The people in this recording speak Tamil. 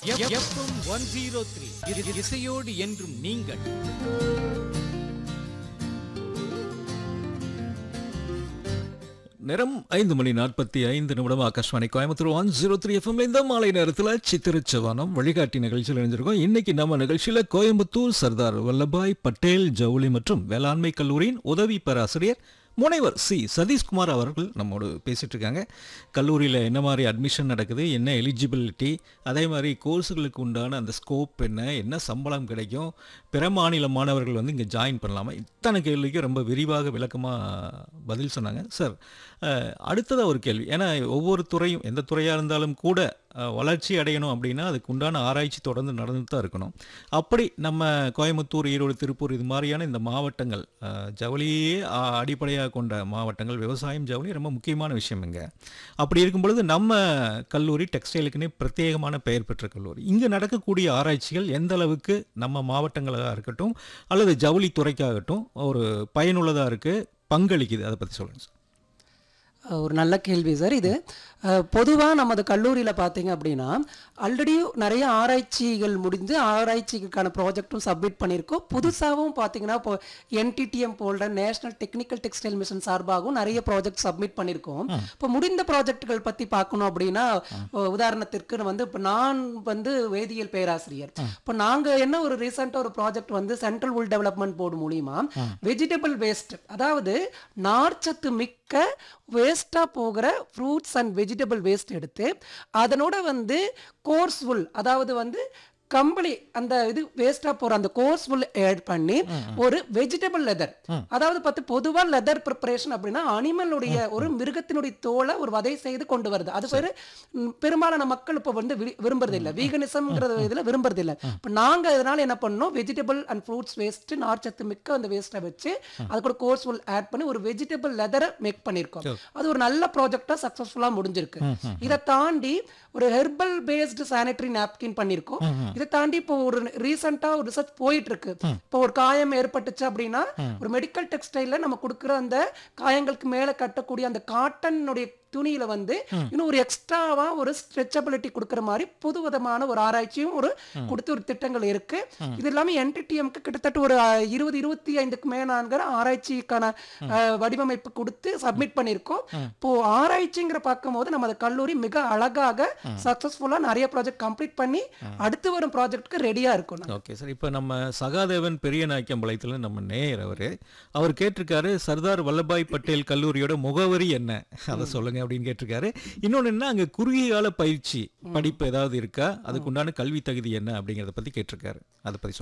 எஃப்எம் ஒன் ஜீரோ த்ரீ இசையோடு என்றும் நீங்கள் நேரம் ஐந்து மணி நாற்பத்தி ஐந்து நிமிடம் Akashvani Coimbatore one zero three எஃப்எம்ல இந்த மாலை நேரத்தில் சித்திரச்சவானம் வழிகாட்டி நிகழ்ச்சியில் இணைஞ்சிருக்கோம் இன்னைக்கு நம்ம நிகழ்ச்சியில் கோயம்புத்தூர் சர்தார் வல்லபாய் பட்டேல் ஜவுளி மற்றும் வேளாண்மை கல்லூரியின் உதவி பேராசிரியர் முனைவர் சி சதீஷ்குமார் அவர்கள் நம்மோடு பேசிட்டு இருக்காங்க கல்லூரியில் என்ன மாதிரி அட்மிஷன் நடக்குது என்ன எலிஜிபிலிட்டி அதே மாதிரி கோர்ஸுகளுக்கு உண்டான அந்த ஸ்கோப் என்ன என்ன சம்பளம் கிடைக்கும் பிற மாநில மாணவர்கள் வந்து இங்கே ஜாயின் பண்ணலாமா இத்தனை கேள்விக்கு ரொம்ப விரிவாக விளக்கமாக பதில் சொன்னாங்க சார் அஹ், அடுத்ததா ஒரு கேள்வி ஏன்னா ஒவ்வொரு துறையும் எந்த துறையாக இருந்தாலும் கூட அஹ், வளர்ச்சி அடையணும் அப்படின்னா அதுக்கு உண்டான ஆராய்ச்சி தொடர்ந்து நடந்துட்டு தான் இருக்கணும் அப்படி நம்ம கோயம்புத்தூர் ஈரோடு திருப்பூர் இது மாதிரியான இந்த மாவட்டங்கள் அஹ், ஜவுளியே அஹ், அடிப்படையாக கொண்ட மாவட்டங்கள் விவசாயம் ஜவுளி ரொம்ப முக்கியமான விஷயம் இங்கே அப்படி இருக்கும் பொழுது நம்ம கல்லூரி டெக்ஸ்டைலுக்குன்னே பிரத்யேகமான பெயர் பெற்ற கல்லூரி இங்கே நடக்கக்கூடிய ஆராய்ச்சிகள் எந்த அளவுக்கு நம்ம மாவட்டங்களாக இருக்கட்டும் அல்லது ஜவுளி துறைக்காகட்டும் ஒரு பயனுள்ளதாக இருக்குது பங்களிக்குது அதை பற்றி சொல்லுங்கள் சார் அஹ் ஒரு நல்ல கேள்வி சார் இது பொதுவாக நமது கல்லூரியில் பார்த்தீங்க அப்படின்னா ஆல்ரெடி நிறைய ஆராய்ச்சிகள் முடிந்து ஆராய்ச்சிக்கான ப்ராஜெக்ட்டும் சப்மிட் பண்ணியிருக்கோம் புதுசாகவும் பார்த்தீங்கன்னா இப்போ என்டிடிஎம் போல்ட நேஷனல் டெக்னிக்கல் டெக்ஸ்டைல் மிஷன் சார்பாகவும் நிறைய ப்ராஜெக்ட் சப்மிட் பண்ணியிருக்கோம் இப்போ முடிந்த ப்ராஜெக்ட்டுகள் பற்றி பார்க்கணும் அப்படின்னா அஹ் உதாரணத்திற்கு வந்து இப்போ நான் வந்து வேதியியல் பேராசிரியர் இப்போ நாங்கள் என்ன ஒரு ரீசெண்டாக ஒரு ப்ராஜெக்ட் வந்து சென்ட்ரல் உள் டெவலப்மெண்ட் போர்டு மூலிமா வெஜிடபிள் வேஸ்ட் அதாவது நார்ச்சத்து மிக்க வேஸ்ட்டாக போகிற ஃப்ரூட்ஸ் அண்ட் வெஜிடபிள் வேஸ்ட் எடுத்து அதனோட வந்து கோர்ஸ் உல் அதாவது வந்து கம்பளி அந்த இது வேஸ்டா போற அந்த கோர்ஸ் உல் ஆட் பண்ணி ஒரு வெஜிடபிள் லெதர் அதாவது பார்த்து பொதுவா லெதர் ப்ரிப்பரேஷன் அப்படின்னா அனிமலுடைய ஒரு மிருகத்தினுடைய தோலை ஒரு வதை செய்து கொண்டு வருது அது பேரு ம், பெரும்பாலான மக்கள் இப்போ வந்து வி- விரும்புறது இல்ல வீகனிசம்ங்கிற இதுல விரும்புறது இல்ல இப்போ நாங்க இதனால என்ன பண்ணோம் வெஜிடபிள் அண்ட் ஃப்ரூட்ஸ் வேஸ்ட் நார்ச்சத்து மிக்க அந்த வேஸ்ட்டை வச்சு அது கூட கோர்ஸ் உல் ஆட் பண்ணி ஒரு வெஜிடபிள் லெதரை மேக் பண்ணியிருக்கோம் அது ஒரு நல்ல ப்ராஜெக்டா சக்சஸ்ஃபுல்லா முடிஞ்சிருக்கு இதை தாண்டி ஒரு ஹெர்பல் பேஸ்டு சானிட்டரி நாப்கின் பண்ணியிருக்கோம் இதை தாண்டி இப்போ ஒரு ரீசெண்டா ஒரு ரிசர்ச் போயிட்டு இருக்கு இப்போ ஒரு காயம் ஏற்பட்டுச்சு அப்படின்னா ஒரு மெடிக்கல் டெக்ஸ்டைல்ல நம்ம கொடுக்குற அந்த காயங்களுக்கு மேல கட்டக்கூடிய அந்த காட்டனுடைய துணியில வந்து இன்னும் ஒரு எக்ஸ்ட்ராவா ஒரு ஸ்ட்ரெச்சபிலிட்டி கொடுக்குற மாதிரி புது விதமான ஒரு ஆராய்ச்சியும் ஒரு கொடுத்து ஒரு திட்டங்கள் இருக்கு இது இல்லாம என்டிடிஎம்க்கு கிட்டத்தட்ட ஒரு அஹ், இருபது இருபத்தி ஐந்துக்கு மேலான்கிற ஆராய்ச்சிக்கான அஹ், வடிவமைப்பு கொடுத்து சப்மிட் பண்ணியிருக்கோம் இப்போ ஆராய்ச்சிங்கிற பார்க்கும்போது நம்ம கல்லூரி மிக அழகாக சக்சஸ்ஃபுல்லா நிறைய ப்ராஜெக்ட் கம்ப்ளீட் பண்ணி அடுத்து வரும் ப்ராஜெக்ட்க்கு ரெடியா இருக்கும் ஓகே சார் இப்போ நம்ம சகாதேவன் பெரிய நாய்க்கம்பாளையத்தில் நம்ம நேயர் அவர் அவர் கேட்டிருக்காரு சர்தார் வல்லபாய் பட்டேல் கல்லூரியோட முகவரி என்ன அதை சொல்லுங்க அப்படின்னு கேட்டிருக்காரு இன்னொன்று என்ன அங்கே குறுகிய கால பயிற்சி படிப்பு ஏதாவது இருக்கா அதுக்கு உண்டான கல்வி தகுதி என்ன அப்படிங்கிறத பற்றி கேட்டிருக்காரு அதை பற்றி